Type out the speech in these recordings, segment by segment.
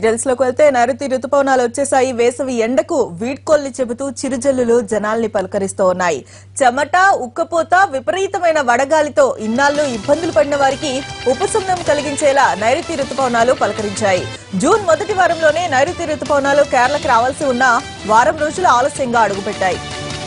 details లోకి వెళ్తే నైరుతి రుతుపవనాలు వచ్చేసాయి వేసవి ఎండకు వీడ్కోల్ని చెబుతూ చిరుజల్లులు జనాల్ని పలకరిస్తూ ఉన్నాయి చెమట ఉక్కపోత విపరీతమైన వడగాలితో ఇన్నాళ్లు ఇబ్బందులు పడిన వారికి ఉపశమనం కలిగించేలా నైరుతి రుతుపవనాలు పలకరించాయి జూన్ మొదటి వారంలోనే నైరుతి రుతుపవనాలు కేరళకి రావాల్సి ఉన్న వారం రోజులు ఆలస్యంగా అడుగుపెట్టాయి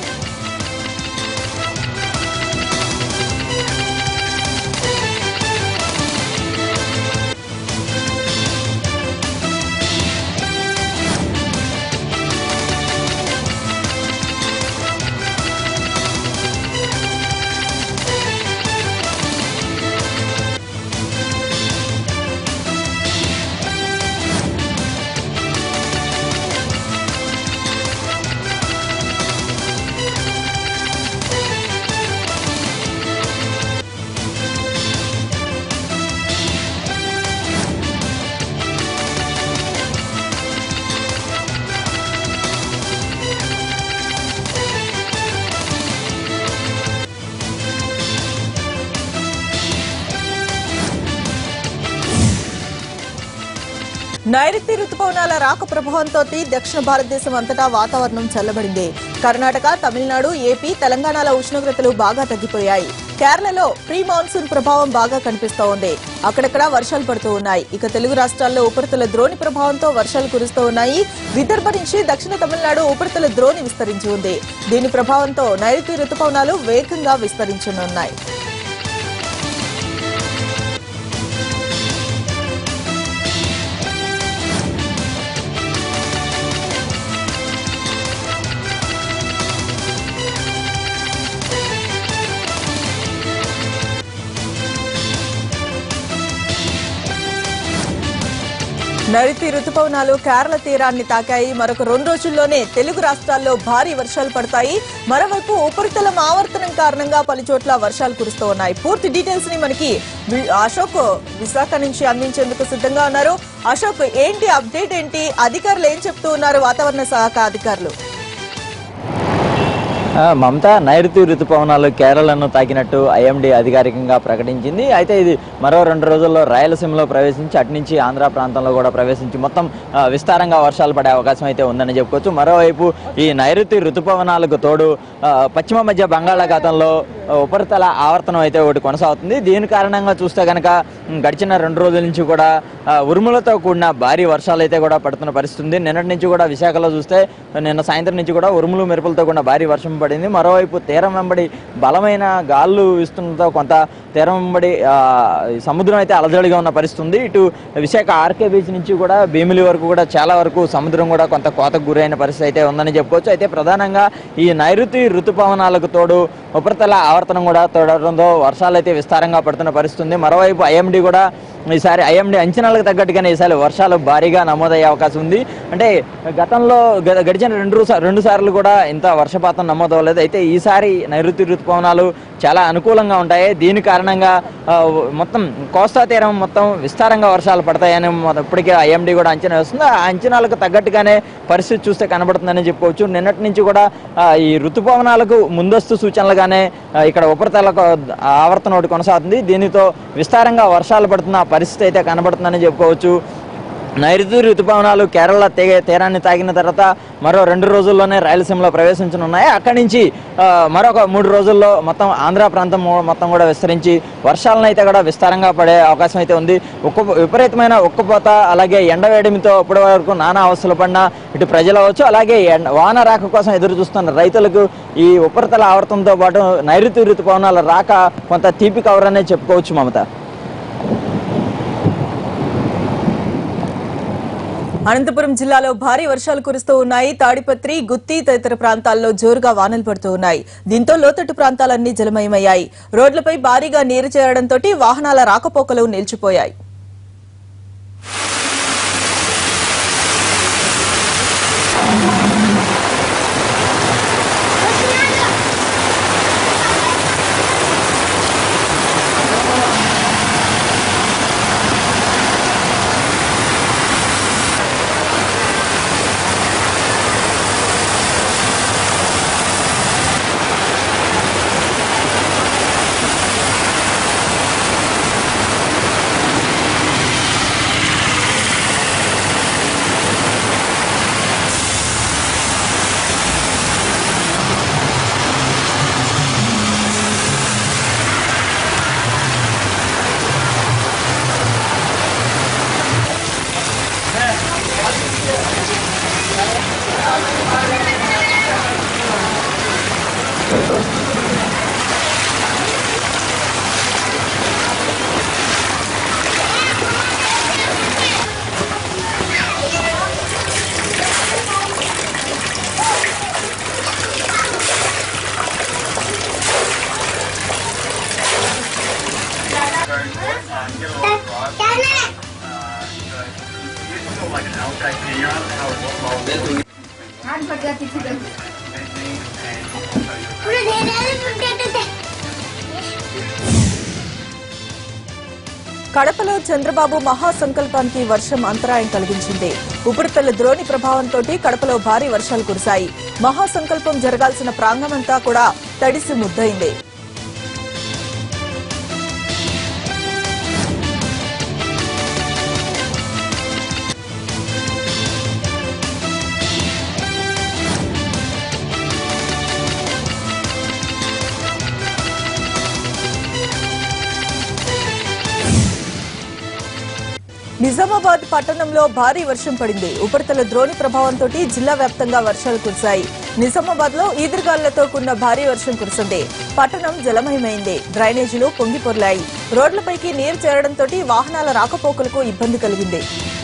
నైరుతి రుతుపవనాల రాక ప్రభావంతో దక్షిణ భారతదేశం అంతటా వాతావరణం చల్లబడింది కర్ణాటక తమిళనాడు ఏపీ తెలంగాణలో ఉష్ణోగ్రతలు బాగా తగ్గిపోయాయి కేరళలో ప్రీ మాన్సూన్ ప్రభావం బాగా కనిపిస్తూ ఉంది అక్కడక్కడ వర్షాలు పడుతూ ఉన్నాయి ఇక తెలుగు రాష్ట్రాల్లో ఉపరితల ద్రోణి ప్రభావంతో వర్షాలు కురుస్తూ ఉన్నాయి విదర్భ నుంచి దక్షిణ తమిళనాడు ఉపరితల ద్రోణి విస్తరించి ఉంది దీని ప్రభావంతో నైరుతి రుతుపవనాలు వేగంగా విస్తరించనున్నాయి నైరుతి రుతుపవనాలు కేరళ తీరాన్ని తాకాయి మరొక రెండు రోజుల్లోనే తెలుగు రాష్ట్రాల్లో భారీ వర్షాలు పడతాయి మరోవైపు ఉపరితలం ఆవర్తనం కారణంగా పలు చోట్ల వర్షాలు కురుస్తూ ఉన్నాయి పూర్తి డీటెయిల్స్ ని మనకి వి- అశోక్ విశాఖ నుంచి అందించేందుకు సిద్ధంగా ఉన్నారు అశోక్ ఏంటి అప్డేట్ ఏంటి అధికారులు ఏం చెప్తూ ఉన్నారు వాతావరణ శాఖ అధికారులు ఆ, మమత నైరుతి ఋతుపవనాలు కేరళను తాకినట్టు ఐఎండీ అధికారికంగా ప్రకటించింది అయితే ఇది మరో రెండు రోజుల్లో రాయలసీమలో ప్రవేశించి అటు నుంచి ఆంధ్ర ప్రాంతంలో కూడా ప్రవేశించి మొత్తం ఆ, విస్తారంగా వర్షాలు పడే అవకాశం అయితే ఉందని చెప్పుకోవచ్చు మరోవైపు ఈ నైరుతి ఋతుపవనాలకు తోడు ఆ, పశ్చిమ మధ్య బంగాళాఖాతంలో ఆ, ఉపరితల ఆవర్తనం అయితే ఒకటి కొనసాగుతుంది దీని కారణంగా చూస్తే కనుక ఉమ్, గడిచిన రెండు రోజుల నుంచి కూడా ఆ, ఉరుములతో కూడిన భారీ వర్షాలు అయితే కూడా పడుతున్న పరిస్థితి ఉంది నిన్నటి నుంచి కూడా విశాఖలో చూస్తే నిన్న సాయంత్రం నుంచి కూడా ఉరుములు మెరుపులతో కూడిన భారీ వర్షం పడింది మరోవైపు తీరం వెంబడి బలమైన గాళ్ళు ఇస్తుండటంతో కొంత తీరం వెంబడి ఆ, సముద్రం అయితే అలజడిగా ఉన్న పరిస్థితి ఉంది ఇటు విశాఖ ఆర్కే బీచ్ నుంచి కూడా భీమిలి వరకు కూడా చాలా వరకు సముద్రం కూడా కొంత కోతకు గురైన పరిస్థితి అయితే ఉందని చెప్పుకోవచ్చు అయితే ప్రధానంగా ఈ నైరుతి ఋతుపవనాలకు తోడు ఉపరితల ఆవర్తనం కూడా తోడడంతో వర్షాలు అయితే విస్తారంగా పడుతున్న పరిస్థితి ఉంది మరోవైపు ఐఎండి కూడా ఈసారి ఐఎండి అంచనాలకు తగ్గట్టుగానే ఈసారి వర్షాలు భారీగా నమోదయ్యే అవకాశం ఉంది అంటే గతంలో గ- గడిచిన రెండు సా- రెండు సార్లు కూడా ఇంత వర్షపాతం నమోదవ్వలేదు అయితే ఈసారి నైరుతి ఋతుపవనాలు చాలా అనుకూలంగా ఉంటాయి దీని కారణంగా ఆ, మొత్తం కోస్తా తీరం మొత్తం విస్తారంగా వర్షాలు పడతాయని మొద- ఇప్పటికే ఐఎండి కూడా అంచనా వేస్తుంది ఆ అంచనాలకు తగ్గట్టుగానే పరిస్థితి చూస్తే కనబడుతుందని చెప్పుకోవచ్చు నిన్నటి నుంచి కూడా ఆ, ఈ ఋతుపవనాలకు ముందస్తు సూచనలుగానే ఆ, ఇక్కడ ఉపరితల ఆవర్తన ఒకటి కొనసాగుతుంది దీనితో విస్తారంగా వర్షాలు పడుతున్న పరిస్థితి అయితే కనబడుతుందని చెప్పుకోవచ్చు నైరుతి ఋతుపవనాలు కేరళ తే తీరాన్ని తాకిన తర్వాత మరో రెండు రోజుల్లోనే రాయలసీమలో ప్రవేశించనున్నాయి అక్కడి నుంచి ఆ, మరొక మూడు రోజుల్లో మొత్తం ఆంధ్ర ప్రాంతం మొ- మొత్తం కూడా విస్తరించి వర్షాలను అయితే కూడా విస్తారంగా పడే అవకాశం అయితే ఉంది ఉక్క విపరీతమైన ఉక్కపోత అలాగే ఎండవేడిమితో ఇప్పటి వరకు నానా అవస్థలు పడిన ఇటు ప్రజలు అవ్వచ్చు అలాగే ఎండ- వాన రాక కోసం ఎదురు చూస్తున్న రైతులకు ఈ ఉపరితల ఆవర్తంతో పాటు నైరుతి ఋతుపవనాల రాక కొంత తీపి కవర్ అనే చెప్పుకోవచ్చు మమత అనంతపురం జిల్లాలో భారీ వర్షాలు కురుస్తూ ఉన్నాయి తాడిపత్రి గుత్తి తదితర ప్రాంతాల్లో జోరుగా వానలు పడుతూ ఉన్నాయి దీంతో లోతట్టు ప్రాంతాలన్నీ జలమయమయ్యాయి రోడ్లపై భారీగా నీరు చేరడంతో వాహనాల రాకపోకలు నిలిచిపోయాయి हाथ फट जाती थी तब पूरे ढेर सारे फुटते थे కడపలో చంద్రబాబు మహాసంకల్పానికి వర్షం అంతరాయం కలిగించింది ఉపరితల ద్రోణి ప్రభావంతో కడపలో భారీ వర్షాలు కురిశాయి మహాసంకల్పం జరగాల్సిన ప్రాంగణమంతా కూడా తడిసి ముద్దయింది నిజామాబాద్ పట్టణంలో భారీ వర్షం పడింది ఉపరితల ద్రోణి ప్రభావంతో జిల్లా వ్యాప్తంగా వర్షాలు కురిశాయి నిజామాబాద్ లో ఈదురుగాలులతో కూడిన భారీ వర్షం కురిసింది పట్టణం జలమయమైంది డ్రైనేజీలు పొంగి పొర్లాయి రోడ్లపైకి నీరు చేరడంతో వాహనాల రాకపోకలకు ఇబ్బంది కలిగింది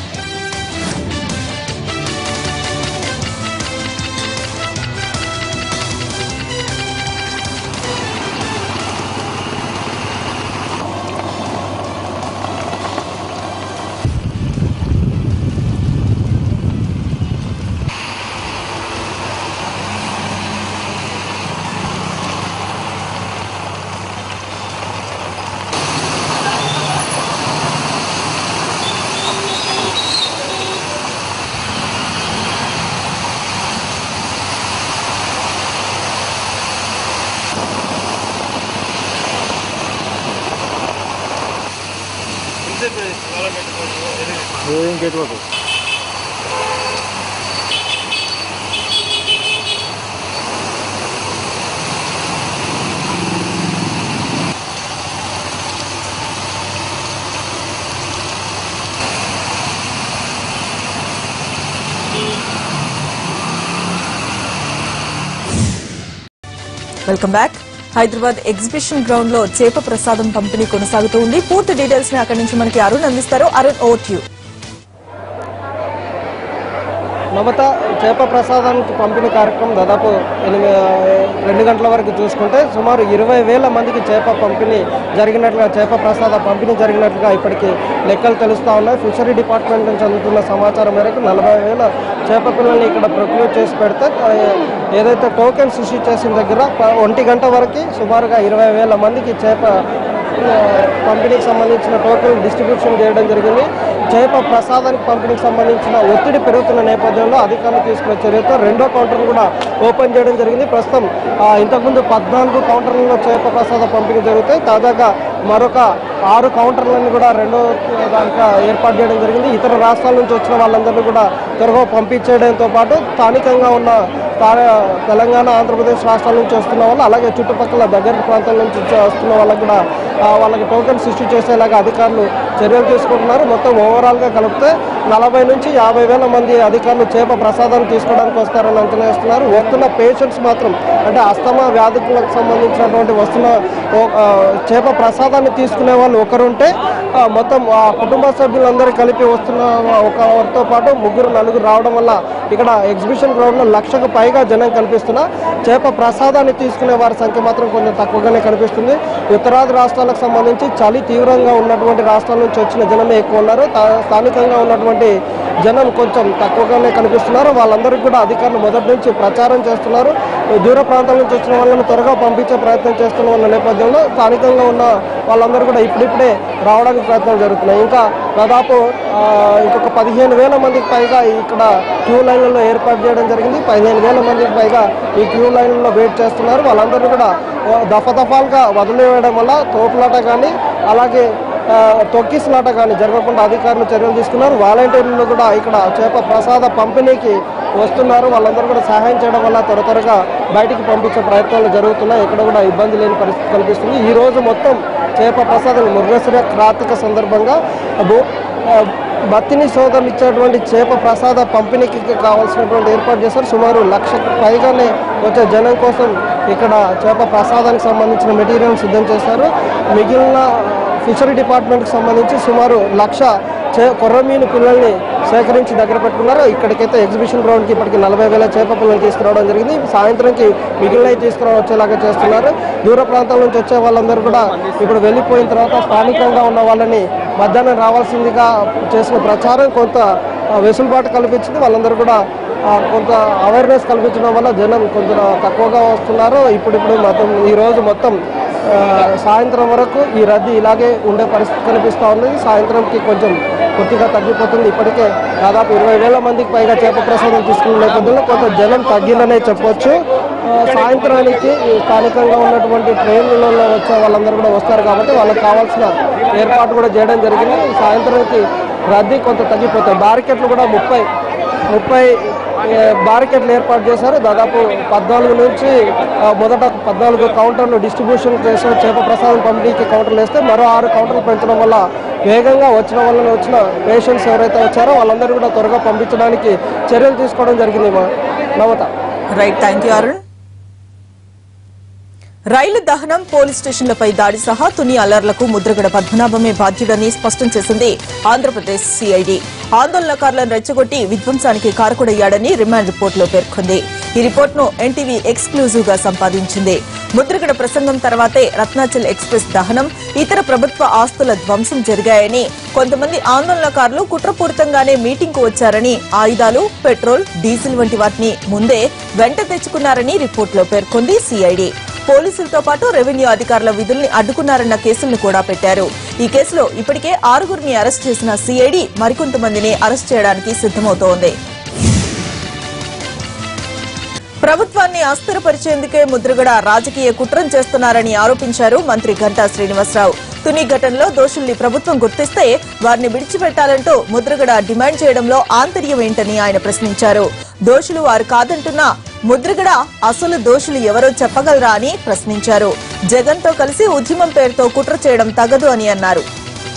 welcome back Hyderabad exhibition ground లో చేప ప్రసాదం పంపిణీ కొనసాగుతూ ఉంది పూర్తి డీటెయిల్స్ ని అక్కడి నుంచి మనకి అరుణ్ అందిస్తారు అరుణ్ ఓట్ యూ మమత చేప ప్రసాదానికి పంపిణీ కార్యక్రమం దాదాపు ఎనిమిది రెండు గంటల వరకు చూసుకుంటే సుమారు ఇరవై వేల మందికి చేప పంపిణీ జరిగినట్లుగా చేప ప్రసాద పంపిణీ జరిగినట్లుగా ఇప్పటికీ లెక్కలు తెలుస్తూ ఉన్నాయి ఫిషరీ డిపార్ట్మెంట్ నుంచి అందుతున్న సమాచారం మేరకు నలభై వేల చేప పిల్లల్ని ఇక్కడ ప్రొక్యూర్ చేసి పెడితే ఆ, ఏదైతే టోకెన్స్ ఇష్యూ చేసిన దగ్గర ప- ఒంటి గంట వరకు సుమారుగా ఇరవై వేల మందికి చేప ఆ, పంపిణీకి సంబంధించిన టోకెన్ డిస్ట్రిబ్యూషన్ చేయడం జరిగింది చేప ప్రసాదానికి పంపిణీకి సంబంధించిన ఒత్తిడి పెరుగుతున్న నేపథ్యంలో అధికారులు తీసుకున్న చర్యతో రెండో కౌంటర్ కూడా ఓపెన్ చేయడం జరిగింది ప్రస్తుతం ఆ, ఇంతకుముందు పద్నాలుగు కౌంటర్లలో చేప ప్రసాద పంపిణీ జరుగుతాయి తాజాగా మరొక ఆరు కౌంటర్లను కూడా రెండో దాంట్లో ఏర్పాటు చేయడం జరిగింది ఇతర రాష్ట్రాల నుంచి వచ్చిన వాళ్ళందరినీ కూడా త్వరగా పంపించేయడంతో పాటు స్థానికంగా ఉన్న తా- తెలంగాణ ఆంధ్రప్రదేశ్ రాష్ట్రాల నుంచి వస్తున్న వాళ్ళు అలాగే చుట్టుపక్కల దగ్గర ప్రాంతాల నుంచి వచ్చి- వస్తున్న వాళ్ళకి కూడా ఆ, వాళ్ళకి టోకెన్స్ ఇష్యూ చేసేలాగా అధికారులు చర్యలు తీసుకుంటున్నారు మొత్తం ఓవరాల్గా కలిపితే నలభై నుంచి యాభై వేల మంది అధికారులు చేప ప్రసాదాన్ని తీసుకోవడానికి వస్తారని అంచనా వేస్తున్నారు వస్తున్న పేషెంట్స్ మాత్రం అంటే అస్తమా వ్యాధులకు సంబంధించినటువంటి వస్తున్న ఓ- ఆ, చేప ప్రసాదాన్ని తీసుకునే వాళ్ళు ఒకరుంటే ఆ, మొత్తం ఆ కుటుంబ సభ్యులందరూ కలిపి వస్తున్న ఒకరితో పాటు ముగ్గురు నలుగురు రావడం వల్ల ఇక్కడ ఎగ్జిబిషన్ గ్రౌండ్లో లక్షకు పైగా జనం కనిపిస్తున్నా చేప ప్రసాదాన్ని తీసుకునే వారి సంఖ్య మాత్రం కొంచెం తక్కువగానే కనిపిస్తుంది ఉత్తరాది రాష్ట్రాలకు సంబంధించి చలి తీవ్రంగా ఉన్నటువంటి రాష్ట్రాల నుంచి వచ్చిన జనమే ఎక్కువ ఉన్నారు తా- స్థానికంగా ఉన్నటువంటి జనం కొంచెం తక్కువగానే కనిపిస్తున్నారు వాళ్ళందరికీ కూడా అధికారులు మొదటి నుంచి ప్రచారం చేస్తున్నారు దూర ప్రాంతాల నుంచి వచ్చిన వాళ్ళని త్వరగా పంపించే ప్రయత్నం చేస్తున్న ఉన్న నేపథ్యంలో స్థానికంగా ఉన్న వాళ్ళందరూ కూడా ఇప్పుడిప్పుడే రావడానికి ప్రయత్నాలు జరుగుతున్నాయి ఇంకా దాదాపు ఆ, ఇంకొక పదిహేను వేల మందికి పైగా ఇక్కడ క్యూ లైన్లలో ఏర్పాటు చేయడం జరిగింది పదిహేను వేల మందికి పైగా ఈ క్యూ లైన్లలో వెయిట్ చేస్తున్నారు వాళ్ళందరూ కూడా ఓ దఫదఫాలుగా వదిలివేయడం వల్ల తోపులాట కానీ అలాగే ఆ, తొక్కిసలాట కానీ జరగకుండా అధికారులు చర్యలు తీసుకున్నారు వాలంటీర్లు కూడా ఇక్కడ చేప ప్రసాద పంపిణీకి వస్తున్నారు వాళ్ళందరూ కూడా సహాయం చేయడం వల్ల త్వర త్వరగా బయటికి పంపించే ప్రయత్నాలు జరుగుతున్నాయి ఇక్కడ కూడా ఇబ్బంది లేని పరిస్థితి కనిపిస్తుంది ఈ రోజు మొత్తం చేప ప్రసాదం మృగశ్ర కార్తీక సందర్భంగా భూ- ఆ, బత్తిని సోదరులు ఇచ్చేటువంటి చేప ప్రసాద పంపిణీకి కావాల్సినటువంటి ఏర్పాటు చేశారు సుమారు లక్షకు పైగానే వచ్చే జనం కోసం ఇక్కడ చేప ప్రసాదానికి సంబంధించిన మెటీరియల్ సిద్ధం చేశారు మిగిలిన ఫిషరీ డిపార్ట్మెంట్కి సంబంధించి సుమారు లక్ష చే కొర్రమీను పిల్లల్ని సేకరించి దగ్గర పెట్టుకున్నారు ఇక్కడికైతే ఎగ్జిబిషన్ గ్రౌండ్కి ఇప్పటికి నలభై వేల చేప పిల్లలు తీసుకురావడం జరిగింది సాయంత్రంకి మిగిలినవి తీసుకురావచ్చేలాగా చేస్తున్నారు దూర ప్రాంతాల నుంచి వచ్చే వాళ్ళందరూ కూడా ఇప్పుడు వెళ్ళిపోయిన తర్వాత స్థానికంగా ఉన్న వాళ్ళని మధ్యాహ్నం రావాల్సిందిగా చేసిన ప్రచారం కొంత ఆ, వెసులుబాటు కల్పించింది వాళ్ళందరూ కూడా ఆ, కొంత అవేర్నెస్ కల్పించడం వల్ల జనం కొంచెం తక్కువగా వస్తున్నారు ఇప్పుడిప్పుడు మొత్తం ఈ రోజు మొత్తం ఆ, సాయంత్రం వరకు ఈ రద్దీ ఇలాగే ఉండే పరిస్థితి కనిపిస్తూ ఉంది సాయంత్రంకి కొంచెం కొద్దిగా తగ్గిపోతుంది ఇప్పటికే దాదాపు ఇరవై వేల మందికి పైగా చేప ప్రసాదం తీసుకున్న నేపథ్యంలో కొంత జనం తగ్గిందనే చెప్పొచ్చు ఆ, సాయంత్రానికి ఈ స్థానికంగా ఉన్నటువంటి ట్రైన్లలో వచ్చే వాళ్ళందరూ కూడా వస్తారు కాబట్టి వాళ్ళకి కావాల్సిన ఏర్పాటు కూడా చేయడం జరిగింది సాయంత్రానికి రద్దీ కొంత తగ్గిపోతాయి బారికెట్లు కూడా ముప్పై ముప్పై ఏ, బారికెట్లు ఏర్పాటు చేశారు దాదాపు పద్నాలుగు నుంచి ఆ, మొదట పద్నాలుగు కౌంటర్లు డిస్ట్రిబ్యూషన్ చేసిన చేప ప్రసాదం పంపిణీకి కౌంటర్లు వేస్తే మరో ఆరు కౌంటర్లు పెంచడం వల్ల వేగంగా వచ్చిన వల్ల వచ్చిన పేషెంట్స్ ఎవరైతే వచ్చారో వాళ్ళందరూ కూడా త్వరగా పంపించడానికి చర్యలు తీసుకోవడం జరిగింది మా Navatha right thank you Arun రైలు దహనం పోలీస్ స్టేషన్లపై దాడి సహా తుని అలర్లకు ముద్రగడ పద్మనాభమే బాధ్యుడని స్పష్టం చేసింది ఆంధ్రప్రదేశ్ సిఐడి ఆందోళనకారులను రెచ్చగొట్టి విధ్వంసానికి కారకుడయ్యాడని రిమాండ్ రిపోర్టులో పేర్కొంది ఈ రిపోర్టును ఎన్టీవీ ఎక్స్క్లూజివ్ గా సంపాదించింది ముద్రగడ ప్రసంగం తర్వాతే రత్నాచల్ ఎక్స్ప్రెస్ దహనం ఇతర ప్రభుత్వ ఆస్తుల ధ్వంసం జరిగాయని కొంతమంది ఆందోళనకారులు కుట్రపూరితంగానే మీటింగ్ కు వచ్చారని ఆయుధాలు పెట్రోల్ డీజిల్ వంటి వాటిని ముందే వెంట తెచ్చుకున్నారని రిపోర్టులో పేర్కొంది సిఐడి పోలీసులతో పాటు రెవెన్యూ అధికారుల విధుల్ని అడ్డుకున్నారన్న కేసులను కూడా పెట్టారు ఈ కేసులో ఇప్పటికే ఆరుగురిని అరెస్ట్ చేసిన సిఐడి మరికొంతమందిని అరెస్ట్ చేయడానికి సిద్దమవుతోంది ప్రభుత్వాన్ని అస్థిరపరిచేందుకే ముద్రగడ రాజకీయ కుట్రం చేస్తున్నారని ఆరోపించారు మంత్రి గంటా శ్రీనివాసరావు తుని ఘటనలో దోషుల్ని ప్రభుత్వం గుర్తిస్తే వారిని విడిచిపెట్టాలంటూ ముద్రగడ డిమాండ్ చేయడంలో ఆంతర్యం ఏంటని ఆయన ప్రశ్నించారు దోషులు వారు కాదంటున్నా ముద్రగడ అసలు దోషులు ఎవరో చెప్పగలరా అని ప్రశ్నించారు జగన్ తో కలిసి ఉద్యమం పేరుతో కుట్ర చేయడం తగదు అని అన్నారు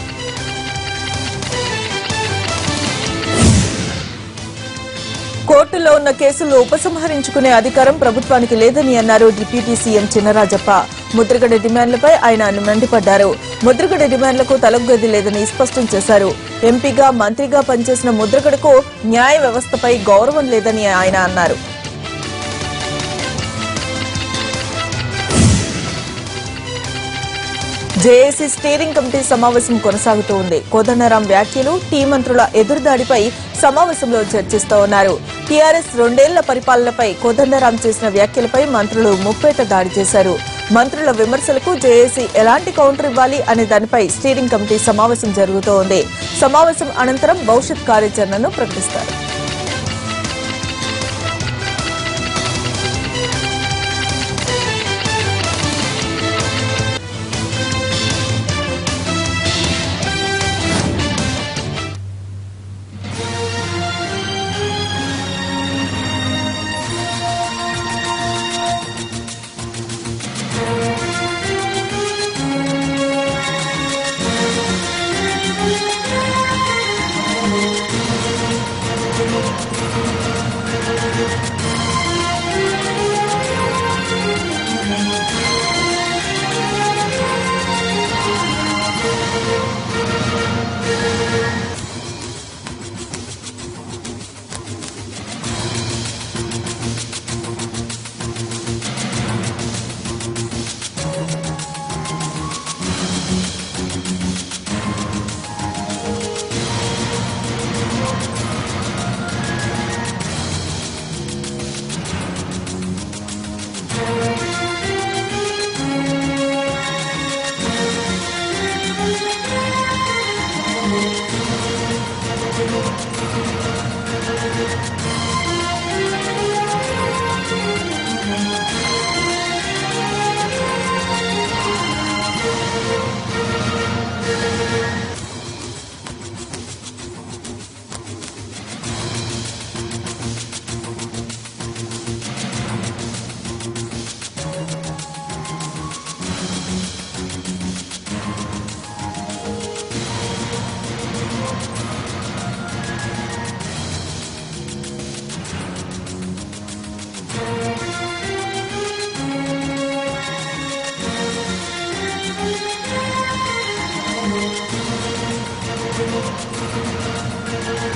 కోర్టులో ఉన్న కేసులు ఉపసంహరించుకునే అధికారం ప్రభుత్వానికి లేదని అన్నారు డిప్యూటీ సీఎం చినరాజప్ప ముద్రగడ డిమాండ్లపై ఆయన మండిపడ్డారు ముద్రగడ డిమాండ్లకు తలగ్గది లేదని స్పష్టం చేశారు ఎంపీగా మంత్రిగా పనిచేసిన ముద్రగడకు న్యాయ వ్యవస్థపై గౌరవం లేదని ఆయన అన్నారు జేఏసీ స్టీరింగ్ కమిటీ సమావేశం కొనసాగుతూ ఉంది కోదండరాం వ్యాఖ్యలు టీ మంత్రుల ఎదురుదాడిపై సమావేశంలో చర్చిస్తూ ఉన్నారు టీఆర్ఎస్ రెండేళ్ల పరిపాలనపై కోదండరాం చేసిన వ్యాఖ్యలపై మంత్రులు ముప్పేట దాడి చేశారు మంత్రుల విమర్శలకు జేఏసీ ఎలాంటి కౌంటర్ ఇవ్వాలి అనే దానిపై స్టీరింగ్ కమిటీ సమావేశం జరుగుతూ ఉంది సమావేశం అనంతరం భవిష్యత్ కార్యాచరణను ప్రకటిస్తారు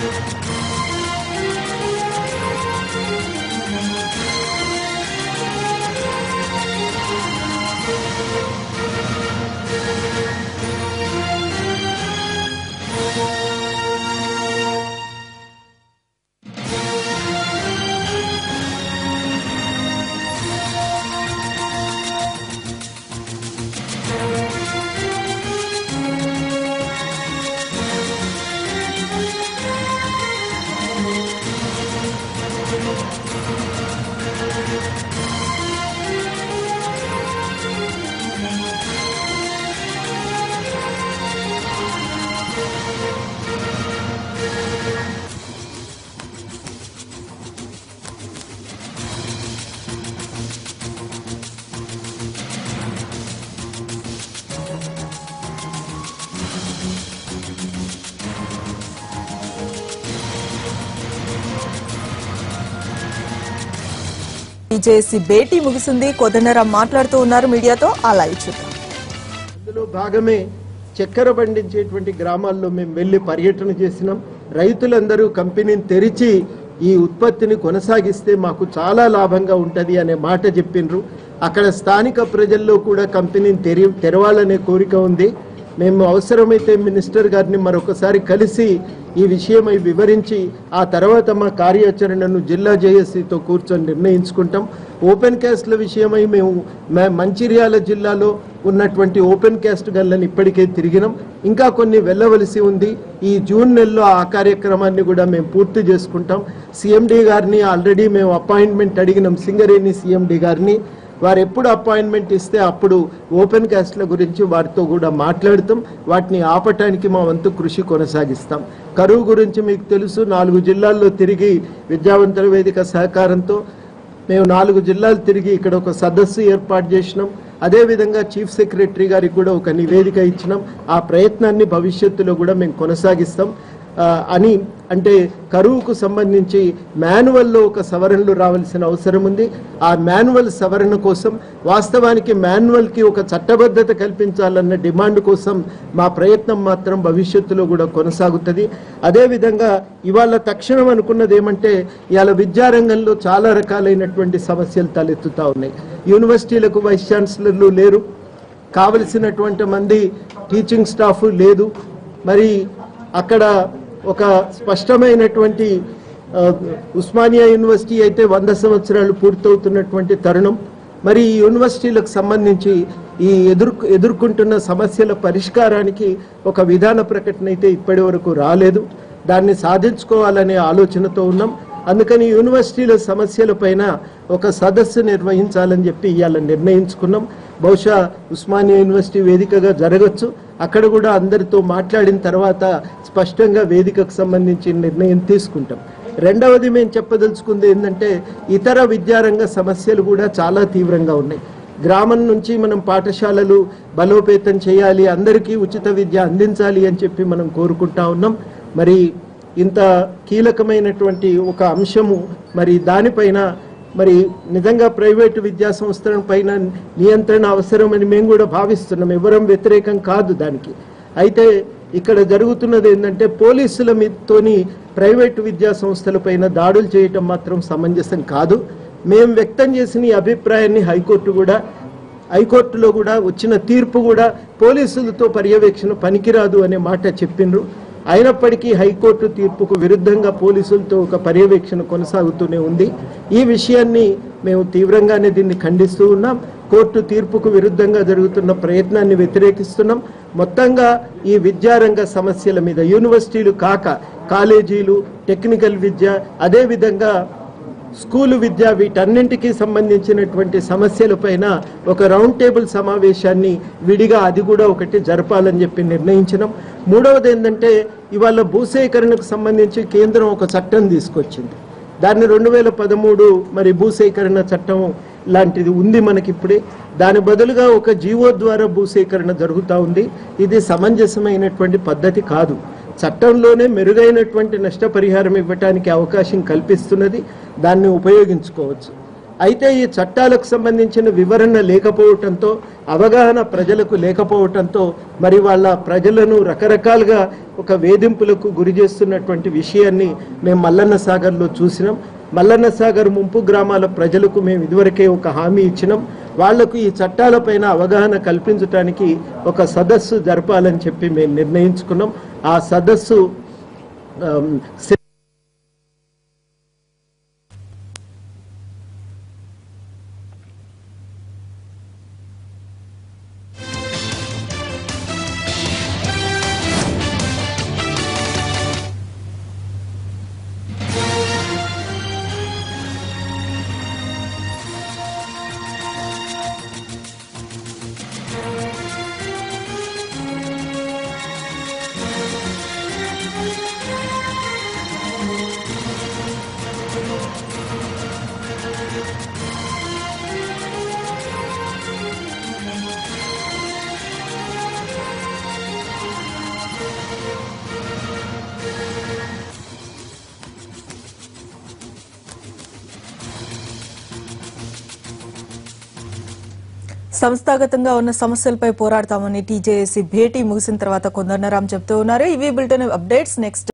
బీజేసీ భేటీ ముగిసింది కోదండరాం మాట్లాడుతూ ఉన్నారు మీడియాతో ఆ లైవ్ చూద్దాం అందులో భాగమే చక్కెర పండించేటువంటి గ్రామాల్లో మేము వెళ్ళి పర్యటన చేసినాం రైతులందరూ కంపెనీని తెరిచి ఈ ఉత్పత్తిని కొనసాగిస్తే మాకు చాలా లాభంగా ఉంటుంది అనే మాట చెప్పిండ్రు అక్కడ స్థానిక ప్రజల్లో కూడా కంపెనీని తెరి తెరవాలనే కోరిక ఉంది మేము అవసరమైతే మినిస్టర్ గారిని మరొకసారి కలిసి ఈ విషయమై వివరించి ఆ తర్వాత మా కార్యాచరణను జిల్లా జేఏసీతో కూర్చొని నిర్ణయించుకుంటాం ఓపెన్ క్యాస్ట్ల విషయమై మేము మ- మంచిర్యాల జిల్లాలో ఉన్నటువంటి ఓపెన్ క్యాస్ట్ గల్లని ఇప్పటికే తిరిగినాం ఇంకా కొన్ని వెళ్ళవలసి ఉంది ఈ జూన్ నెలలో ఆ కార్యక్రమాన్ని కూడా మేము పూర్తి చేసుకుంటాం సిఎండి గారిని ఆల్రెడీ మేము అపాయింట్మెంట్ అడిగినాం సింగరేణి సిఎండి గారిని వారు ఎప్పుడు అపాయింట్మెంట్ ఇస్తే అప్పుడు ఓపెన్ క్యాస్ట్ల గురించి వారితో కూడా మాట్లాడుతాం వాటిని ఆపటానికి మా వంతు కృషి కొనసాగిస్తాం కరువు గురించి మీకు తెలుసు నాలుగు జిల్లాల్లో తిరిగి విద్యావంతుల వేదిక సహకారంతో మేము నాలుగు జిల్లాలు తిరిగి ఇక్కడ ఒక సదస్సు ఏర్పాటు చేసినాం అదేవిధంగా చీఫ్ సెక్రటరీ గారికి కూడా ఒక నివేదిక ఇచ్చినాం ఆ ప్రయత్నాన్ని భవిష్యత్తులో కూడా మేము కొనసాగిస్తాం ఆ, అని అంటే కరువుకు సంబంధించి మాన్యువల్లో ఒక సవరణలు రావాల్సిన అవసరం ఉంది ఆ మాన్యువల్ సవరణ కోసం వాస్తవానికి మాన్యువల్కి ఒక చట్టబద్ధత కల్పించాలన్న డిమాండ్ కోసం మా ప్రయత్నం మాత్రం భవిష్యత్తులో కూడా కొనసాగుతుంది అదేవిధంగా ఇవాళ తక్షణం అనుకున్నది ఏమంటే ఇవాళ విద్యారంగంలో చాలా రకాలైనటువంటి సమస్యలు తలెత్తుతా ఉన్నాయి యూనివర్సిటీలకు వైస్ ఛాన్సలర్లు లేరు కావలసినటువంటి మంది టీచింగ్ స్టాఫ్ లేదు మరి అక్కడ ఒక స్పష్టమైనటువంటి ఆ, ఉస్మానియా యూనివర్సిటీ అయితే వంద సంవత్సరాలు పూర్తవుతున్నటువంటి తరుణం మరి ఈ యూనివర్సిటీలకు సంబంధించి ఈ ఎదుర్కొ ఎదుర్కొంటున్న సమస్యల పరిష్కారానికి ఒక విధాన ప్రకటన అయితే ఇప్పటి వరకు రాలేదు దాన్ని సాధించుకోవాలనే ఆలోచనతో ఉన్నాం అందుకని యూనివర్సిటీల సమస్యలపైన ఒక సదస్సు నిర్వహించాలని చెప్పి ఇవాళ నిర్ణయించుకున్నాం బహుశా ఉస్మానియా యూనివర్సిటీ వేదికగా జరగచ్చు అక్కడ కూడా అందరితో మాట్లాడిన తర్వాత స్పష్టంగా వేదికకు సంబంధించి నిర్ణయం తీసుకుంటాం రెండవది మేము చెప్పదలుచుకుంది ఏంటంటే ఇతర విద్యారంగ సమస్యలు కూడా చాలా తీవ్రంగా ఉన్నాయి గ్రామం నుంచి మనం పాఠశాలలు బలోపేతం చేయాలి అందరికీ ఉచిత విద్య అందించాలి అని చెప్పి మనం కోరుకుంటా ఉన్నాం మరి ఇంత కీలకమైనటువంటి ఒక అంశము మరి దానిపైన మరి నిజంగా ప్రైవేటు విద్యా సంస్థల పైన నియంత్రణ అవసరమని మేము కూడా భావిస్తున్నాం ఎవరం వ్యతిరేకం కాదు దానికి అయితే ఇక్కడ జరుగుతున్నది ఏంటంటే పోలీసుల మీదతోని ప్రైవేటు విద్యా సంస్థలపైన దాడులు చేయటం మాత్రం సమంజసం కాదు మేము వ్యక్తం చేసిన ఈ అభిప్రాయాన్ని హైకోర్టు కూడా హైకోర్టులో కూడా వచ్చిన తీర్పు కూడా పోలీసులతో పర్యవేక్షణ పనికిరాదు అనే మాట చెప్పిండ్రు అయినప్పటికీ హైకోర్టు తీర్పుకు విరుద్ధంగా పోలీసులతో ఒక పర్యవేక్షణ కొనసాగుతూనే ఉంది ఈ విషయాన్ని మేము తీవ్రంగానే దీన్ని ఖండిస్తూ ఉన్నాం కోర్టు తీర్పుకు విరుద్ధంగా జరుగుతున్న ప్రయత్నాన్ని వ్యతిరేకిస్తున్నాం మొత్తంగా ఈ విద్యారంగ సమస్యల మీద యూనివర్సిటీలు కాక కాలేజీలు టెక్నికల్ విద్య అదేవిధంగా స్కూలు విద్య వీటన్నింటికీ సంబంధించినటువంటి సమస్యలపైన ఒక రౌండ్ టేబుల్ సమావేశాన్ని విడిగా అది కూడా ఒకటి జరపాలని చెప్పి నిర్ణయించినాం మూడవది ఏంటంటే ఇవాళ భూసేకరణకు సంబంధించి కేంద్రం ఒక చట్టం తీసుకొచ్చింది దాన్ని రెండు వేల పదమూడు మరి భూసేకరణ చట్టం లాంటిది ఉంది మనకిప్పుడే దాని బదులుగా ఒక జీవో ద్వారా భూసేకరణ జరుగుతూ ఉంది ఇది సమంజసమైనటువంటి పద్ధతి కాదు చట్టంలోనే మెరుగైనటువంటి నష్టపరిహారం ఇవ్వటానికి అవకాశం కల్పిస్తున్నది దాన్ని ఉపయోగించుకోవచ్చు అయితే ఈ చట్టాలకు సంబంధించిన వివరణ లేకపోవటంతో అవగాహన ప్రజలకు లేకపోవటంతో మరి వాళ్ళ ప్రజలను రకరకాలుగా ఒక వేధింపులకు గురి చేస్తున్నటువంటి విషయాన్ని మేము మల్లన్న సాగర్లో చూసినాం మల్లన్న సాగర్ ముంపు గ్రామాల ప్రజలకు మేము ఇదివరకే ఒక హామీ ఇచ్చినాం వాళ్లకు ఈ చట్టాలపైన అవగాహన కల్పించడానికి ఒక సదస్సు జరపాలని చెప్పి మేము నిర్ణయించుకున్నాం ఆ సదస్సు ఆమ్, సంస్థాగతంగా ఉన్న సమస్యలపై పోరాడతామని టీజేఏసీ భేటీ ముగిసిన తర్వాత కొందర్నరాం చెప్తూ ఉన్నారు ఇవి బులెటిన్ అప్డేట్స్ నెక్స్ట్